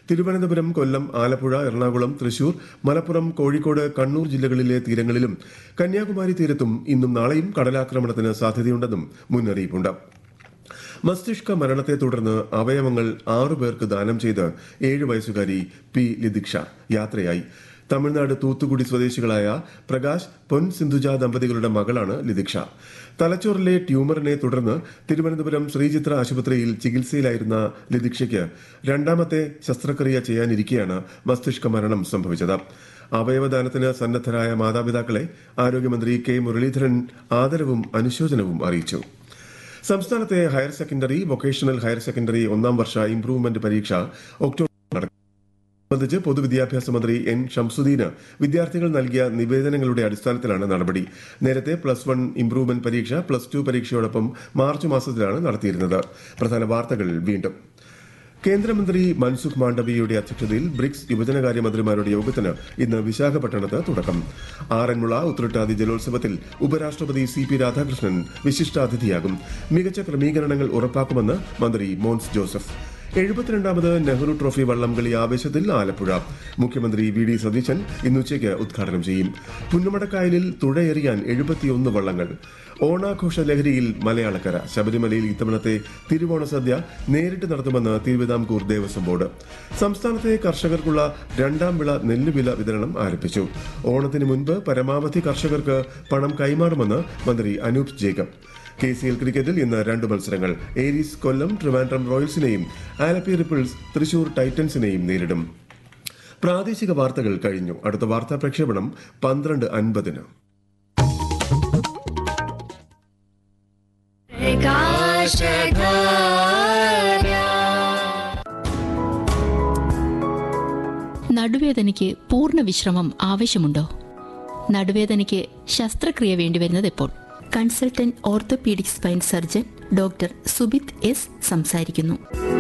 തിരുവനന്തപുരം കൊല്ലം ആലപ്പുഴ എറണാകുളം തൃശൂർ മലപ്പുറം കോഴിക്കോട് കണ്ണൂർ ജില്ലകളിലെ തീരങ്ങളിലും കന്യാകുമാരി തീരത്തും ഇന്നും നാളെയും കടലാക്രമണത്തിന് സാധ്യതയുണ്ടെന്നും മുന്നറിയിപ്പുണ്ട് മസ്തിഷ്ക മരണത്തെ തുടർന്ന് അവയവങ്ങൾ ആറുപേർക്ക് ദാനം ചെയ്ത് ഏഴ് വയസ്സുകാരി പി ലിദിക്ഷ യാത്രയായി തമിഴ്നാട് തൂത്തുക്കുടി സ്വദേശികളായ പ്രകാശ് പൊൻ സിന്ധുജ ദമ്പതികളുടെ മകളാണ് ലിദിക്ഷ തലച്ചോറിലെ ട്യൂമറിനെ തുടർന്ന് തിരുവനന്തപുരം ശ്രീചിത്ര ആശുപത്രിയിൽ ചികിത്സയിലായിരുന്ന ലിദിക്ഷയ്ക്ക് രണ്ടാമത്തെ ശസ്ത്രക്രിയ ചെയ്യാനിരിക്കെയാണ് മസ്തിഷ്ക മരണം സംഭവിച്ചത് അവയവദാനത്തിന് സന്നദ്ധരായ മാതാപിതാക്കളെ ആരോഗ്യമന്ത്രി കെ മുരളീധരൻ ആദരവും അനുശോചനവും അറിയിച്ചു സംസ്ഥാനത്തെ higher secondary vocational higher secondary ഒന്നാം വർഷ ഇംപ്രൂവ്മെന്റ് പരീക്ഷ ഒക്ടോബർ നടക്കും സംബന്ധിച്ച് പൊതുവിദ്യാഭ്യാസ മന്ത്രി എൻ ഷംസുദ്ദീന് വിദ്യാർത്ഥികൾ നൽകിയ നിവേദനങ്ങളുടെ അടിസ്ഥാനത്തിലാണ് നടപടി നേരത്തെ പ്ലസ് വൺ ഇംപ്രൂവ്മെന്റ് പരീക്ഷ പ്ലസ് ടു പരീക്ഷയോടൊപ്പം മാർച്ച് മാസത്തിലാണ് നടത്തിയിരുന്നത് പ്രധാന വാർത്തകൾ വീണ്ടും കേന്ദ്രമന്ത്രി മൻസുഖ് മാണ്ഡവിയുടെ അധ്യക്ഷതയിൽ ബ്രിക്സ് യുവജനകാര്യ മന്ത്രിമാരുടെ യോഗത്തിന് ഇന്ന് വിശാഖപട്ടണത്ത് തുടക്കം ആറന്മുള ഉത്രട്ടാതി ജലോത്സവത്തിൽ ഉപരാഷ്ട്രപതി സി പി രാധാകൃഷ്ണൻ വിശിഷ്ടാതിഥിയാകും മികച്ച ക്രമീകരണങ്ങൾ ഉറപ്പാക്കുമെന്ന് മന്ത്രി മോൻസ് ജോസഫ് എഴുപത്തിരണ്ടാമത് നെഹ്റു ട്രോഫി വള്ളംകളി ആവേശത്തിൽ ആലപ്പുഴ മുഖ്യമന്ത്രി വി ഡി സതീശൻ ഇന്നുച്ചയ്ക്ക് ഉദ്ഘാടനം ചെയ്യും പുന്നമടക്കായലിൽ തുഴയെറിയാൻ എഴുപത്തിയൊന്ന് വള്ളങ്ങൾ ഓണാഘോഷ ലഹരിയിൽ മലയാളക്കര ശബരിമലയിൽ ഇത്തവണത്തെ തിരുവോണ സദ്യ നേരിട്ട് നടത്തുമെന്ന് തിരുവിതാംകൂർ ദേവസ്വം ബോർഡ് സംസ്ഥാനത്തെ കർഷകർക്കുള്ള രണ്ടാം വിള നെല്ലുവില വിതരണം ആരംഭിച്ചു ഓണത്തിന് മുൻപ് പരമാവധി കർഷകർക്ക് പണം കൈമാറുമെന്ന് മന്ത്രി Anoop Jacob K C L ക്രിക്കറ്റിൽ ഇന്ന് രണ്ട് മത്സരങ്ങൾ ഏരീസ് കൊല്ലം ട്രിവാൻഡ്രം റോയൽസിനെയും ആലപ്പി റിപ്പിൾസ് തൃശൂർ ടൈറ്റൻസിനെയും നേരിടും പ്രാദേശിക വാർത്തകൾ കഴിഞ്ഞു അടുത്ത വാർത്താ പ്രക്ഷേപണം പന്ത്രണ്ട് അൻപതിന് നടുവേദനയ്ക്ക് പൂർണ്ണ വിശ്രമം ആവശ്യമുണ്ടോ നടുവേദനയ്ക്ക് ശസ്ത്രക്രിയ വേണ്ടിവരുന്നത് എപ്പോൾ consultant orthopaedic spine surgeon doctor Subith S സംസാരിക്കുന്നു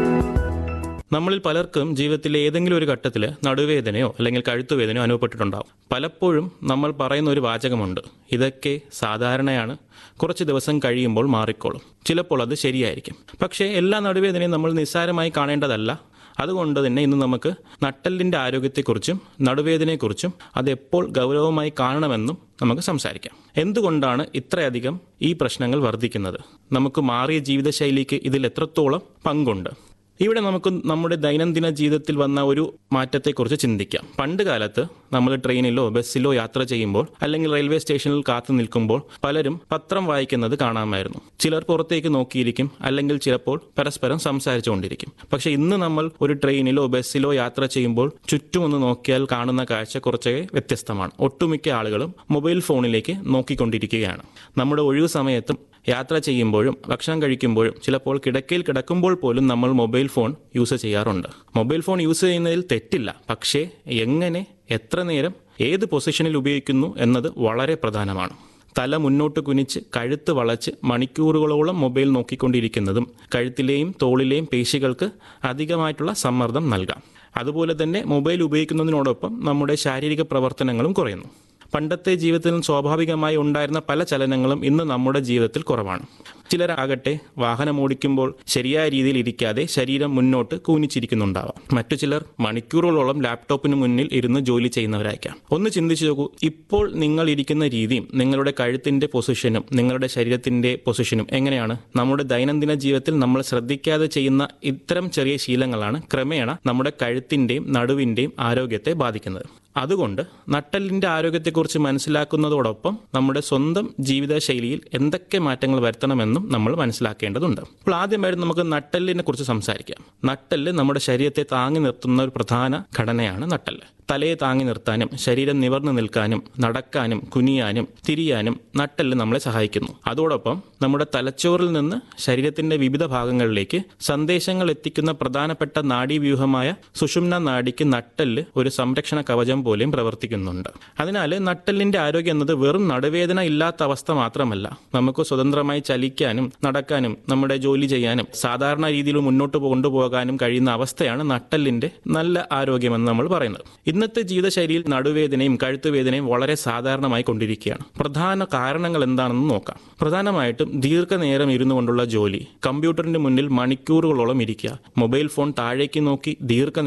നമ്മളിൽ പലർക്കും ജീവിതത്തിലെ ഏതെങ്കിലും ഒരു ഘട്ടത്തിൽ നടുവേദനയോ അല്ലെങ്കിൽ കഴുത്തുവേദനയോ അനുഭവപ്പെട്ടിട്ടുണ്ടാവും പലപ്പോഴും നമ്മൾ പറയുന്ന ഒരു വാചകമുണ്ട് ഇതൊക്കെ സാധാരണയാണ് കുറച്ച് ദിവസം കഴിയുമ്പോൾ മാറിക്കോളും ചിലപ്പോൾ അത് ശരിയായിരിക്കും പക്ഷേ എല്ലാ നടുവേദനയും നമ്മൾ നിസ്സാരമായി കാണേണ്ടതല്ല അതുകൊണ്ട് തന്നെ ഇന്ന് നമുക്ക് നട്ടലിൻ്റെ ആരോഗ്യത്തെക്കുറിച്ചും നടുവേദനയെക്കുറിച്ചും അത് എപ്പോൾ ഗൗരവമായി കാണണമെന്നും നമുക്ക് സംസാരിക്കാം എന്തുകൊണ്ടാണ് ഇത്രയധികം ഈ പ്രശ്നങ്ങൾ വർദ്ധിക്കുന്നത് നമുക്ക് മാറിയ ജീവിതശൈലിക്ക് ഇതിൽ എത്രത്തോളം പങ്കുണ്ട് ഇവിടെ നമുക്ക് നമ്മുടെ ദൈനംദിന ജീവിതത്തിൽ വന്ന ഒരു മാറ്റത്തെക്കുറിച്ച് ചിന്തിക്കാം പണ്ട് കാലത്ത് നമ്മൾ ട്രെയിനിലോ ബസ്സിലോ യാത്ര ചെയ്യുമ്പോൾ അല്ലെങ്കിൽ റെയിൽവേ സ്റ്റേഷനിൽ കാത്തു നിൽക്കുമ്പോൾ പലരും പത്രം വായിക്കുന്നത് കാണാമായിരുന്നു ചിലർ പുറത്തേക്ക് നോക്കിയിരിക്കും അല്ലെങ്കിൽ ചിലപ്പോൾ പരസ്പരം സംസാരിച്ചുകൊണ്ടിരിക്കും പക്ഷെ ഇന്ന് നമ്മൾ ഒരു ട്രെയിനിലോ ബസ്സിലോ യാത്ര ചെയ്യുമ്പോൾ ചുറ്റും ഒന്ന് നോക്കിയാൽ കാണുന്ന കാഴ്ച കുറച്ചേ വ്യത്യസ്തമാണ് ഒട്ടുമിക്ക ആളുകളും മൊബൈൽ ഫോണിലേക്ക് നോക്കിക്കൊണ്ടിരിക്കുകയാണ് നമ്മുടെ ഒഴിവു സമയത്തും യാത്ര ചെയ്യുമ്പോഴും ഭക്ഷണം കഴിക്കുമ്പോഴും ചിലപ്പോൾ കിടക്കയിൽ കിടക്കുമ്പോൾ പോലും നമ്മൾ മൊബൈൽ ഫോൺ യൂസ് ചെയ്യാറുണ്ട് മൊബൈൽ ഫോൺ യൂസ് ചെയ്യുന്നതിൽ തെറ്റില്ല പക്ഷേ എങ്ങനെ എത്ര നേരം ഏത് പൊസിഷനിൽ ഉപയോഗിക്കുന്നു എന്നത് വളരെ പ്രധാനമാണ് തല മുന്നോട്ട് കുനിച്ച് കഴുത്ത് വളച്ച് മണിക്കൂറുകളോളം മൊബൈൽ നോക്കിക്കൊണ്ടിരിക്കുന്നതും കഴുത്തിലെയും തോളിലെയും പേശികൾക്ക് അധികമായിട്ടുള്ള സമ്മർദ്ദം നൽകാം അതുപോലെ തന്നെ മൊബൈൽ ഉപയോഗിക്കുന്നതിനോടൊപ്പം നമ്മുടെ ശാരീരിക പ്രവർത്തനങ്ങളും കുറയുന്നു പണ്ടത്തെ ജീവിതത്തിൽ സ്വാഭാവികമായി ഉണ്ടായിരുന്ന പല ചലനങ്ങളും ഇന്ന് നമ്മുടെ ജീവിതത്തിൽ കുറവാണ് ചിലരാകട്ടെ വാഹനം ഓടിക്കുമ്പോൾ ശരിയായ രീതിയിൽ ഇരിക്കാതെ ശരീരം മുന്നോട്ട് കൂനിച്ചിരിക്കുന്നുണ്ടാവാം മറ്റു ചിലർ മണിക്കൂറുകളോളം ലാപ്ടോപ്പിന് മുന്നിൽ ഇരുന്ന് ജോലി ചെയ്യുന്നവരായിരിക്കാം ഒന്ന് ചിന്തിച്ചു നോക്കൂ ഇപ്പോൾ നിങ്ങൾ ഇരിക്കുന്ന രീതിയും നിങ്ങളുടെ കഴുത്തിന്റെ പൊസിഷനും നിങ്ങളുടെ ശരീരത്തിന്റെ പൊസിഷനും എങ്ങനെയാണ് നമ്മുടെ ദൈനംദിന ജീവിതത്തിൽ നമ്മൾ ശ്രദ്ധിക്കാതെ ചെയ്യുന്ന ഇത്തരം ചെറിയ ശീലങ്ങളാണ് ക്രമേണ നമ്മുടെ കഴുത്തിന്റെയും നടുവിന്റെയും ആരോഗ്യത്തെ ബാധിക്കുന്നത് അതുകൊണ്ട് നട്ടലിന്റെ ആരോഗ്യത്തെക്കുറിച്ച് മനസ്സിലാക്കുന്നതോടൊപ്പം നമ്മുടെ സ്വന്തം ജീവിതശൈലിയിൽ എന്തൊക്കെ മാറ്റങ്ങൾ വരുത്തണമെന്നും നമ്മൾ മനസ്സിലാക്കേണ്ടതുണ്ട് അപ്പോൾ ആദ്യമായിട്ട് നമുക്ക് നട്ടലിനെ കുറിച്ച് സംസാരിക്കാം നട്ടല് നമ്മുടെ ശരീരത്തെ താങ്ങി നിർത്തുന്ന ഒരു പ്രധാന ഘടനയാണ് നട്ടല് തലയെ താങ്ങി നിർത്താനും ശരീരം നിവർന്നു നിൽക്കാനും നടക്കാനും കുനിയാനും തിരിയാനും നട്ടെല്ല് നമ്മളെ സഹായിക്കുന്നു അതോടൊപ്പം നമ്മുടെ തലച്ചോറിൽ നിന്ന് ശരീരത്തിന്റെ വിവിധ ഭാഗങ്ങളിലേക്ക് സന്ദേശങ്ങൾ എത്തിക്കുന്ന പ്രധാനപ്പെട്ട നാഡീവ്യൂഹമായ സുഷുമ്ന നാഡിക്ക് നട്ടെല്ല് ഒരു സംരക്ഷണ കവചം പോലെയും പ്രവർത്തിക്കുന്നുണ്ട് അതിനാൽ നട്ടെല്ലിന്റെ ആരോഗ്യം എന്നത് വെറും നടുവേദന ഇല്ലാത്ത അവസ്ഥ മാത്രമല്ല നമുക്ക് സ്വതന്ത്രമായി ചലിക്കാനും നടക്കാനും നമ്മുടെ ജോലി ചെയ്യാനും സാധാരണ രീതിയിൽ മുന്നോട്ട് കൊണ്ടുപോകാനും കഴിയുന്ന അവസ്ഥയാണ് നട്ടെല്ലിന്റെ നല്ല ആരോഗ്യമെന്ന് നമ്മൾ പറയുന്നത് ഇന്നത്തെ ജീവിതശൈലിയിൽ നടുവേദനയും കഴുത്തുവേദനയും വളരെ സാധാരണമായി കൊണ്ടിരിക്കുകയാണ് പ്രധാന കാരണങ്ങൾ എന്താണെന്ന് നോക്കാം പ്രധാനമായിട്ടും ദീർഘനേരം ഇരുന്നു കൊണ്ടുള്ള ജോലി കമ്പ്യൂട്ടറിന്റെ മുന്നിൽ മണിക്കൂറുകളോളം ഇരിക്കുക മൊബൈൽ ഫോൺ താഴേക്ക് നോക്കി ദീർഘ